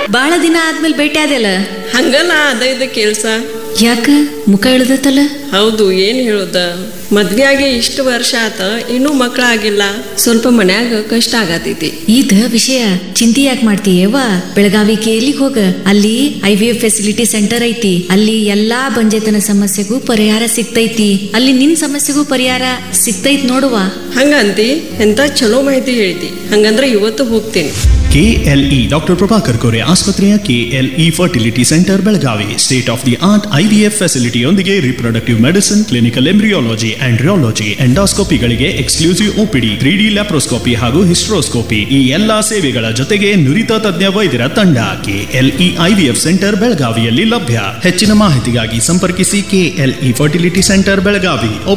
ಬಾಳ ದಿನ ಆದ್ಮೇಲೆ ಭೇಟಿ ಆದ್ಯಲ್ಲ ಹಂಗಲ್ಲ ಅದ ಇದು ಕೆಲ್ಸ ಯಾಕ ಮುಖ ಇಳ್ದತ್ತಲ್ಲ ಹೌದು ಏನ್ ಹೇಳೋದ ಮದ್ವೆ ಆಗಿ ಇಷ್ಟು ವರ್ಷ ಆತ ಇನ್ನೂ ಮಕ್ಕಳಾಗಿಲ್ಲ ಸ್ವಲ್ಪ ಮನ್ಯಾಗ ಕಷ್ಟ ಆಗತೈತಿ ಇದ ವಿಷಯ ಚಿಂತೆ ಯಾಕೆ ಮಾಡ್ತೀಯವ್ವ ಬೆಳಗಾವಿ ಕೇಲಿಗ್ ಹೋಗ ಅಲ್ಲಿ I V F facility centre ಐತಿ ಅಲ್ಲಿ ಎಲ್ಲಾ ಬಂಜೆತನ ಸಮಸ್ಯೆಗೂ ಪರಿಹಾರ ಸಿಗ್ತೈತಿ ಅಲ್ಲಿ ನಿನ್ ಸಮಸ್ಯೆಗೂ ಪರಿಹಾರ ಸಿಗ್ತೈತ್ ನೋಡುವ ಹಂಗಂತಿ ಎಂತ ಚಲೋ ಮಾಹಿತಿ ಹೇಳ್ತಿ ಹಂಗಂದ್ರ ಇವತ್ತು ಹೋಗ್ತೀನಿ ಕೆಎಲ್ಇ ಡಾಕ್ಟರ್ ಪ್ರಭಾಕರ್ ಕೋರೆ ಆಸ್ಪತ್ರೆಯ KLE fertility centre Belagavi state of the art IVF ಫೆಸಿಲಿಟಿಯೊಂದಿಗೆ reproductive medicine clinical embryology and ರಿಯಾಲಜಿ ಎಂಡಾಸ್ಕೋಪಿಗಳಿಗೆ exclusive OPD three D laparoscopy ಹಾಗೂ ಹಿಸ್ಟ್ರೋಸ್ಕೋಪಿ ಈ ಎಲ್ಲಾ ಸೇವೆಗಳ ಜೊತೆಗೆ ನುರಿತ ತಜ್ಞ ವೈದ್ಯರ ತಂಡ ಕೆಎಲ್ಇ ಐವಿಎಫ್ ಸೆಂಟರ್ ಬೆಳಗಾವಿಯಲ್ಲಿ ಲಭ್ಯ ಹೆಚ್ಚಿನ ಮಾಹಿತಿಗಾಗಿ ಸಂಪರ್ಕಿಸಿ ಕೆಎಲ್ಇ ಫರ್ಟಿಲಿಟಿ ಸೆಂಟರ್ ಬೆಳಗಾವಿ